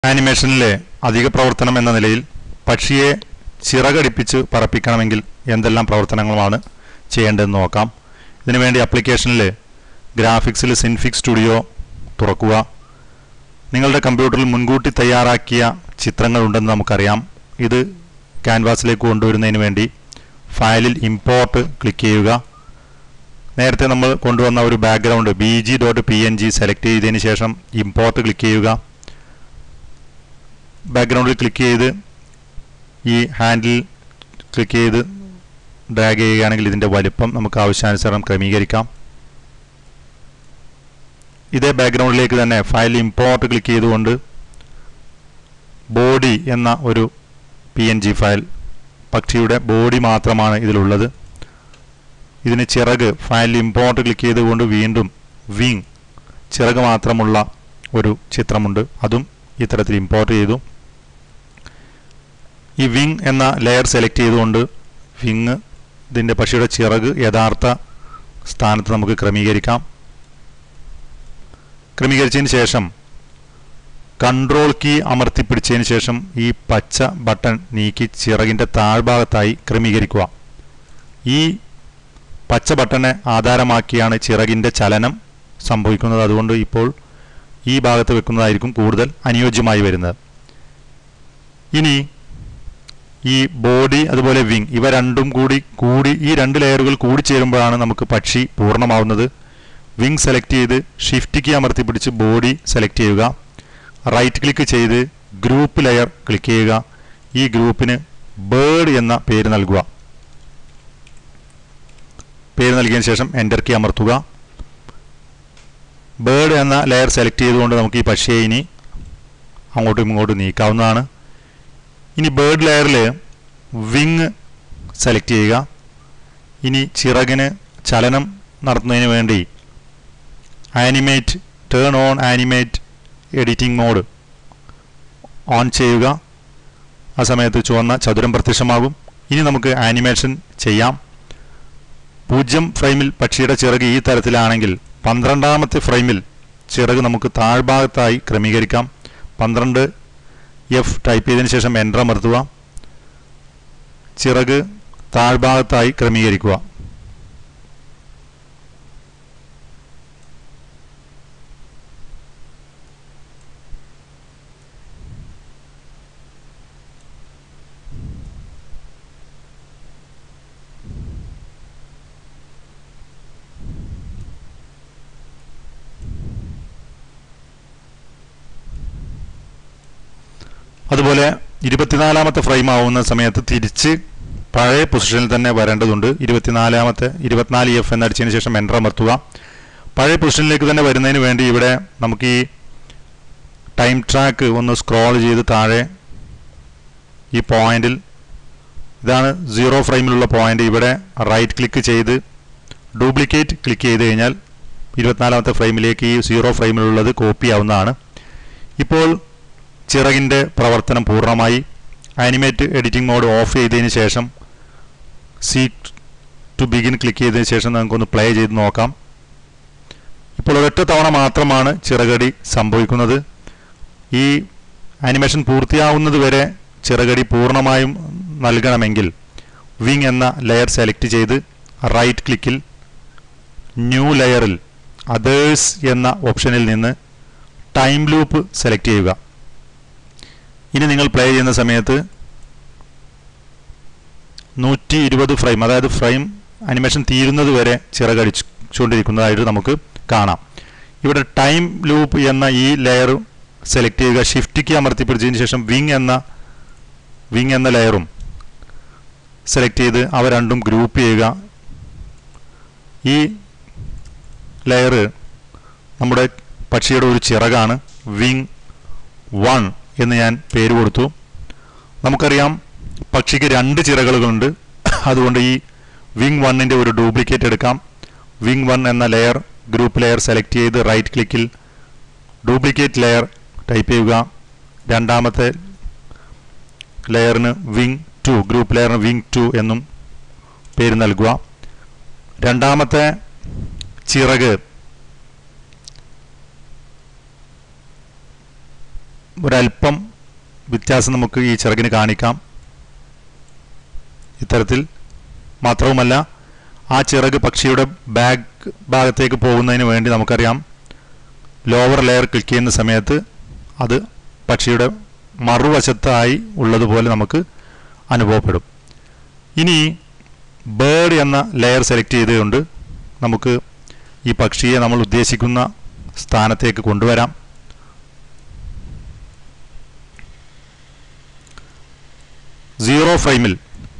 ആനിമേഷനിലെ അധിക പ്രവർത്തനം എന്ന നിലയിൽ പക്ഷിയെ ചിറകടിപ്പിച്ച് പറപ്പിക്കണമെങ്കിൽ എന്തെല്ലാം പ്രവർത്തനങ്ങളാണ് ചെയ്യേണ്ടതെന്ന് നോക്കാം ഇതിനുവേണ്ടി ആപ്ലിക്കേഷനിൽ ഗ്രാഫിക്സിൽ സിൻഫിക് സ്റ്റുഡിയോ തുറക്കുക നിങ്ങളുടെ കമ്പ്യൂട്ടറിൽ മുൻകൂട്ടി തയ്യാറാക്കിയ ചിത്രങ്ങളുണ്ടെന്ന് നമുക്കറിയാം ഇത് ക്യാൻവാസിലേക്ക് കൊണ്ടുവരുന്നതിന് വേണ്ടി ഫയലിൽ ഇമ്പോർട്ട് ക്ലിക്ക് ചെയ്യുക നേരത്തെ നമ്മൾ കൊണ്ടുവന്ന ഒരു background B G dot P N G select ചെയ്തതിന് ശേഷം ഇമ്പോർട്ട് ക്ലിക്ക് ചെയ്യുക ബാക്ക്ഗ്രൗണ്ടിൽ ക്ലിക്ക് ചെയ്ത് ഈ ഹാൻഡിൽ ക്ലിക്ക് ചെയ്ത് ഡ്രാഗ് ചെയ്യുകയാണെങ്കിൽ ഇതിൻ്റെ വലിപ്പം നമുക്ക് ആവശ്യാനുസരണം ക്രമീകരിക്കാം ഇതേ ബാക്ക്ഗ്രൗണ്ടിലേക്ക് തന്നെ ഫയൽ ഇമ്പോർട്ട് ക്ലിക്ക് ചെയ്തുകൊണ്ട് ബോഡി എന്ന ഒരു പി എൻ ജി ഫയൽ പക്ഷിയുടെ ബോഡി മാത്രമാണ് ഇതിലുള്ളത് ഇതിന് ചിറക് ഫയൽ ഇമ്പോർട്ട് ക്ലിക്ക് ചെയ്തുകൊണ്ട് വീണ്ടും വിങ് ചിറക് മാത്രമുള്ള ഒരു ചിത്രമുണ്ട് അതും ഇത്തരത്തിൽ ഇമ്പോർട്ട് ചെയ്തു ഈ വിങ് എന്ന ലെയർ സെലക്ട് ചെയ്തുകൊണ്ട് വിങ് ഇതിൻ്റെ പക്ഷിയുടെ ചിറക് യഥാർത്ഥ സ്ഥാനത്ത് നമുക്ക് ക്രമീകരിക്കാം ക്രമീകരിച്ചതിന് ശേഷം കൺട്രോൾ കീ അമർത്തിപ്പിടിച്ചതിന് ശേഷം ഈ പച്ച ബട്ടൺ നീക്കി ചിറകിൻ്റെ താഴ്ഭാഗത്തായി ക്രമീകരിക്കുക ഈ പച്ച ബട്ടനെ ആധാരമാക്കിയാണ് ചിറകിൻ്റെ ചലനം സംഭവിക്കുന്നത് അതുകൊണ്ട് ഇപ്പോൾ ഈ ഭാഗത്ത് വെക്കുന്നതായിരിക്കും കൂടുതൽ അനുയോജ്യമായി വരുന്നത് ഇനി ഈ ബോഡി അതുപോലെ വിങ് ഇവ രണ്ടും കൂടി കൂടി ഈ രണ്ട് ലെയറുകൾ കൂടി ചേരുമ്പോഴാണ് നമുക്ക് പക്ഷി പൂർണ്ണമാവുന്നത് വിങ് സെലക്ട് ചെയ്ത് ഷിഫ്റ്റ് കീ അമർത്തി പിടിച്ച് ബോഡി സെലക്ട് ചെയ്യുക റൈറ്റ് ക്ലിക്ക് ചെയ്ത് ഗ്രൂപ്പ് ലെയർ ക്ലിക്ക് ചെയ്യുക ഈ ഗ്രൂപ്പിന് ബേർഡ് എന്ന പേര് നൽകുക പേര് നൽകിയതിന് ശേഷം എൻ്റർ കീ അമർത്തുക ബേർഡ് എന്ന ലെയർ സെലക്ട് ചെയ്തുകൊണ്ട് നമുക്ക് ഈ പക്ഷിയെ ഇനി അങ്ങോട്ടും ഇങ്ങോട്ടും നീക്കാവുന്നതാണ് ഇനി ബേർഡ് ലെയറിൽ വിങ് സെലക്ട് ചെയ്യുക ഇനി ചിറകിന് ചലനം നടത്തുന്നതിന് വേണ്ടി animate turn on animate editing mode on ചെയ്യുക ആ സമയത്ത് ചുവന്ന ചതുരം പ്രത്യക്ഷമാകും ഇനി നമുക്ക് ആനിമേഷൻ ചെയ്യാം പൂജ്യം ഫ്രെയിമിൽ പക്ഷിയുടെ ചിറക് ഈ തരത്തിലാണെങ്കിൽ പന്ത്രണ്ടാമത്തെ ഫ്രെയിമിൽ ചിറക് നമുക്ക് താഴ്ഭാഗത്തായി ക്രമീകരിക്കാം പന്ത്രണ്ട് എഫ് ടൈപ്പ് ചെയ്തതിന് ശേഷം എൻ്റർ അമർത്തുക ചിറക് താഴ്ഭാഗത്തായി ക്രമീകരിക്കുക അതുപോലെ ഇരുപത്തിനാലാമത്തെ ഫ്രെയിം ആവുന്ന സമയത്ത് തിരിച്ച് പഴയ പൊസിഷനിൽ തന്നെ വരേണ്ടതുണ്ട് ഇരുപത്തിനാലാമത്തെ ഇരുപത്തിനാല് എഫ് എന്നടിച്ചതിന് ശേഷം എൻ്റർ അമർത്തുക പഴയ പൊസിഷനിലേക്ക് തന്നെ വരുന്നതിന് വേണ്ടി ഇവിടെ നമുക്ക് ഈ ടൈം ട്രാക്ക് ഒന്ന് സ്ക്രോൾ ചെയ്ത് താഴെ ഈ പോയിന്റിൽ ഇതാണ് സീറോ ഫ്രെയിമിലുള്ള പോയിന്റ് ഇവിടെ റൈറ്റ് ക്ലിക്ക് ചെയ്ത് ഡ്യൂപ്ലിക്കേറ്റ് ക്ലിക്ക് ചെയ്ത് കഴിഞ്ഞാൽ ഇരുപത്തിനാലാമത്തെ ഫ്രെയിമിലേക്ക് ഈ സീറോ ഫ്രെയിമിലുള്ളത് കോപ്പി ആവുന്നതാണ് ഇപ്പോൾ ചിറകിൻ്റെ പ്രവർത്തനം പൂർണ്ണമായി ആനിമേറ്റ് എഡിറ്റിംഗ് മോഡ് ഓഫ് ചെയ്തതിന് ശേഷം സീറ്റ് ടു ബിഗിൻ ക്ലിക്ക് ചെയ്തതിന് ശേഷം നമുക്കൊന്ന് പ്ലേ ചെയ്ത് നോക്കാം ഇപ്പോൾ ഒരൊറ്റ തവണ മാത്രമാണ് ചിറകടി സംഭവിക്കുന്നത് ഈ ആനിമേഷൻ പൂർത്തിയാവുന്നത് വരെ ചിറകടി പൂർണ്ണമായും നൽകണമെങ്കിൽ വിങ് എന്ന ലെയർ സെലക്ട് ചെയ്ത് റൈറ്റ് ക്ലിക്കിൽ ന്യൂ ലെയറിൽ അതേഴ്സ് എന്ന ഓപ്ഷനിൽ നിന്ന് ടൈം ലൂപ്പ് സെലക്ട് ചെയ്യുക ഇനി നിങ്ങൾ പ്ലേ ചെയ്യുന്ന സമയത്ത് നൂറ്റി ഇരുപത് ഫ്രെയിം അതായത് ഫ്രെയിം അനിമേഷൻ തീരുന്നത് വരെ ചിറകടിച്ചുകൊണ്ടിരിക്കുന്നതായിട്ട് നമുക്ക് കാണാം ഇവിടെ ടൈം ലൂപ്പ് എന്ന ഈ ലെയർ സെലക്ട് ചെയ്യുക ഷിഫ്റ്റ് കീ അമർത്തി പിടിച്ചതിന് ശേഷം വിങ് എന്ന വിങ് എന്ന ലെയറും സെലക്ട് ചെയ്ത് അവ രണ്ടും ഗ്രൂപ്പ് ചെയ്യുക ഈ ലെയർ നമ്മുടെ പക്ഷിയുടെ ഒരു ചിറകാണ് വിങ് വൺ എന്ന് ഞാൻ പേര് കൊടുത്തു നമുക്കറിയാം പക്ഷിക്ക് രണ്ട് ചിറകുകളുണ്ട് അതുകൊണ്ട് ഈ വിങ് വണ്ണിൻ്റെ ഒരു ഡ്യൂപ്ലിക്കേറ്റ് എടുക്കാം വിങ് വൺ എന്ന ലെയർ ഗ്രൂപ്പ് ലെയർ സെലക്ട് ചെയ്ത് റൈറ്റ് ക്ലിക്കിൽ ഡ്യൂപ്ലിക്കേറ്റ് ലെയർ ടൈപ്പ് ചെയ്യുക രണ്ടാമത്തെ ലെയറിന് വിങ് ടു ഗ്രൂപ്പ് ലെയറിന് വിങ് ടു എന്നും പേര് നൽകുക രണ്ടാമത്തെ ചിറക് ഒരല്പം വ്യത്യാസം നമുക്ക് ഈ ചിറകിന് കാണിക്കാം ഇത്തരത്തിൽ മാത്രവുമല്ല ആ ചിറക് പക്ഷിയുടെ ബാക്ക് ഭാഗത്തേക്ക് പോകുന്നതിന് വേണ്ടി നമുക്കറിയാം ലോവർ ലെയർ ക്ലിക്ക് ചെയ്യുന്ന സമയത്ത് അത് പക്ഷിയുടെ മറുവശത്തായി ഉള്ളതുപോലെ നമുക്ക് അനുഭവപ്പെടും ഇനി ബേർഡ് എന്ന ലെയർ സെലക്ട് ചെയ്തുകൊണ്ട് നമുക്ക് ഈ പക്ഷിയെ നമ്മൾ ഉദ്ദേശിക്കുന്ന സ്ഥാനത്തേക്ക് കൊണ്ടുവരാം സീറോ ഫ്രെയിമിൽ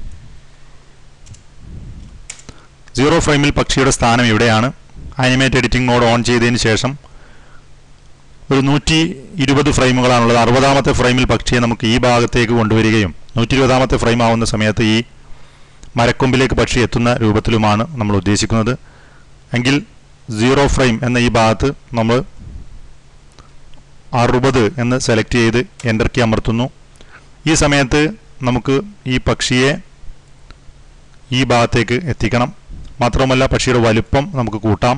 സീറോ ഫ്രെയിമിൽ പക്ഷിയുടെ സ്ഥാനം ഇവിടെയാണ് ആനിമേറ്റ് എഡിറ്റിംഗ് മോഡ് ഓൺ ചെയ്തതിന് ശേഷം ഒരു നൂറ്റി ഇരുപത് ഫ്രെയിമുകളാണുള്ളത് അറുപതാമത്തെ ഫ്രെയിമിൽ പക്ഷിയെ നമുക്ക് ഈ ഭാഗത്തേക്ക് കൊണ്ടുവരികയും നൂറ്റി ഇരുപതാമത്തെ ഫ്രെയിം ആവുന്ന സമയത്ത് ഈ മരക്കൊമ്പിലേക്ക് പക്ഷി എത്തുന്ന രൂപത്തിലുമാണ് നമ്മൾ ഉദ്ദേശിക്കുന്നത് എങ്കിൽ സീറോ ഫ്രെയിം എന്ന ഈ ഭാഗത്ത് നമ്മൾ അറുപത് എന്ന് സെലക്ട് ചെയ്ത് എൻ്റർ കീ അമർത്തുന്നു ഈ സമയത്ത് നമുക്ക് ഈ പക്ഷിയെ ഈ ഭാഗത്തേക്ക് എത്തിക്കണം മാത്രമല്ല പക്ഷിയുടെ വലുപ്പം നമുക്ക് കൂട്ടാം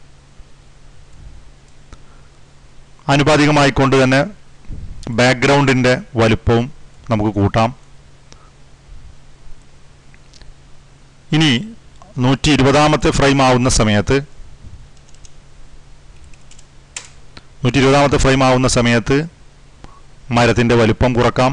ആനുപാതികമായിക്കൊണ്ട് തന്നെ ബാക്ക്ഗ്രൗണ്ടിൻ്റെ വലുപ്പവും നമുക്ക് കൂട്ടാം ഇനി നൂറ്റി ഇരുപതാമത്തെ ഫ്രെയിം ആവുന്ന സമയത്ത് നൂറ്റി ഇരുപതാമത്തെ ഫ്രെയിം ആവുന്ന സമയത്ത് മരത്തിൻ്റെ വലുപ്പം കുറക്കാം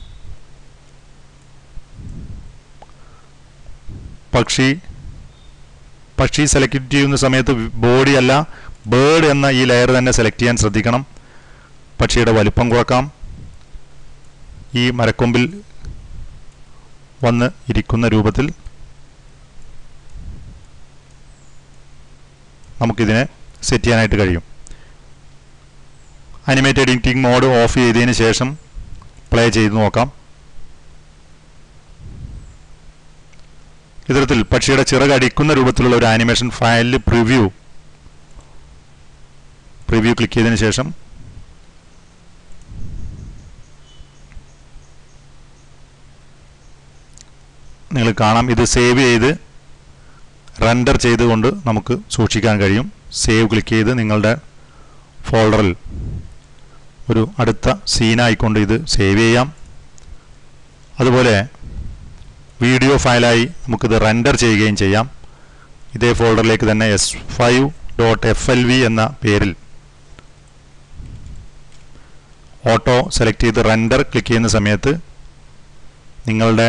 പക്ഷി പക്ഷി സെലക്ട് ചെയ്യുന്ന സമയത്ത് ബോഡി അല്ല ബേർഡ് എന്ന ഈ ലെയർ തന്നെ സെലക്ട് ചെയ്യാൻ ശ്രദ്ധിക്കണം പക്ഷിയുടെ വലിപ്പം കുറക്കാം ഈ മരക്കൊമ്പിൽ വന്ന് ഇരിക്കുന്ന രൂപത്തിൽ നമുക്കിതിനെ സെറ്റ് ചെയ്യാനായിട്ട് കഴിയും അനിമേറ്റ് എഡിറ്റിംഗ് മോഡ് ഓഫ് ചെയ്തതിന് ശേഷം പ്ലേ ചെയ്ത് നോക്കാം ഇത്തരത്തിൽ പക്ഷിയുടെ ചിറക് അടിക്കുന്ന രൂപത്തിലുള്ള ഒരു ആനിമേഷൻ ഫയലിൽ പ്രിവ്യൂ പ്രിവ്യൂ ക്ലിക്ക് ചെയ്തതിന് ശേഷം നിങ്ങൾ കാണാം ഇത് സേവ് ചെയ്ത് റെൻഡർ ചെയ്തുകൊണ്ട് നമുക്ക് സൂക്ഷിക്കാൻ കഴിയും സേവ് ക്ലിക്ക് ചെയ്ത് നിങ്ങളുടെ ഫോൾഡറിൽ ഒരു അടുത്ത സീനായിക്കൊണ്ട് ഇത് സേവ് ചെയ്യാം അതുപോലെ വീഡിയോ ഫയലായി നമുക്കിത് റെൻഡർ ചെയ്യുകയും ചെയ്യാം ഇതേ ഫോൾഡറിലേക്ക് തന്നെ S five dot F L V എന്ന പേരിൽ ഓട്ടോ സെലക്ട് ചെയ്ത് റെൻഡർ ക്ലിക്ക് ചെയ്യുന്ന സമയത്ത് നിങ്ങളുടെ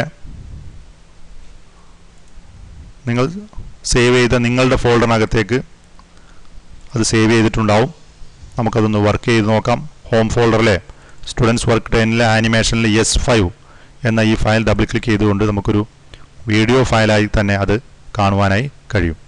നിങ്ങൾ സേവ് ചെയ്ത നിങ്ങളുടെ ഫോൾഡറിനകത്തേക്ക് അത് സേവ് ചെയ്തിട്ടുണ്ടാവും നമുക്കതൊന്ന് വർക്ക് ചെയ്ത് നോക്കാം ഹോം ഫോൾഡറിലെ സ്റ്റുഡൻസ് വർക്ക് ടെനിലെ ആനിമേഷനിൽ എസ് ഫൈവ് എന്ന ഈ ഫയൽ ഡബിൾ ക്ലിക്ക് ചെയ്തുകൊണ്ട് നമുക്കൊരു വീഡിയോ ഫയലായി തന്നെ അത് കാണുവാനായി കഴിയും